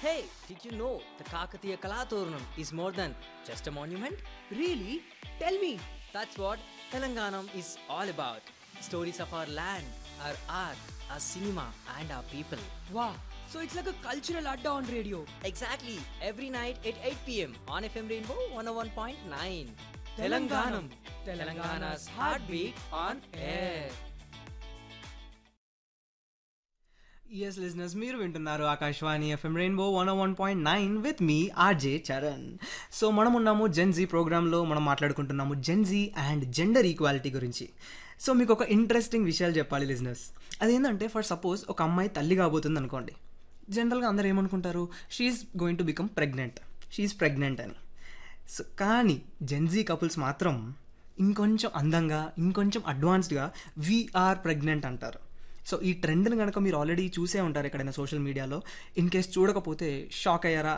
Hey, did you know the Kakatiya Kalaturnam is more than just a monument? Really? Tell me. That's what Telanganam is all about. Stories of our land, our art, our cinema, and our people. Wow. So it's like a cultural adda on radio. Exactly, every night at 8 pm on FM Rainbow 101.9. Telanganam. Telangana's heartbeat on air. Yes listeners మీరు వింటున్నారు Akashvani FM rainbow one one point nine with మీ RJ Charan so మనం ఉన్నాము Gen Z ప్రోగ్రాంలో మనం మాట్లాడుకుంటున్నాము Gen Z and gender equality గురించి so మీకు ఒక ఇంట్రెస్టింగ్ విషయాలు చెప్పాలి లిజనర్స్ అదేంటంటే ఫర్ సపోజ్ ఒక అమ్మాయి తల్లి కాబోతుంది అనుకోండి జనరల్గా అందరూ ఏమనుకుంటారు she's going to become pregnant she's pregnant అని సో కానీ జెన్జీ కపుల్స్ మాత్రం ఇంకొంచెం అందంగా ఇంకొంచెం అడ్వాన్స్డ్గా వీఆర్ ప్రెగ్నెంట్ అంటారు సో ఈ ట్రెండ్ని కనుక మీరు ఆల్రెడీ చూసే ఉంటారు ఎక్కడైనా సోషల్ మీడియాలో ఇన్ కేస్ చూడకపోతే షాక్ అయ్యారా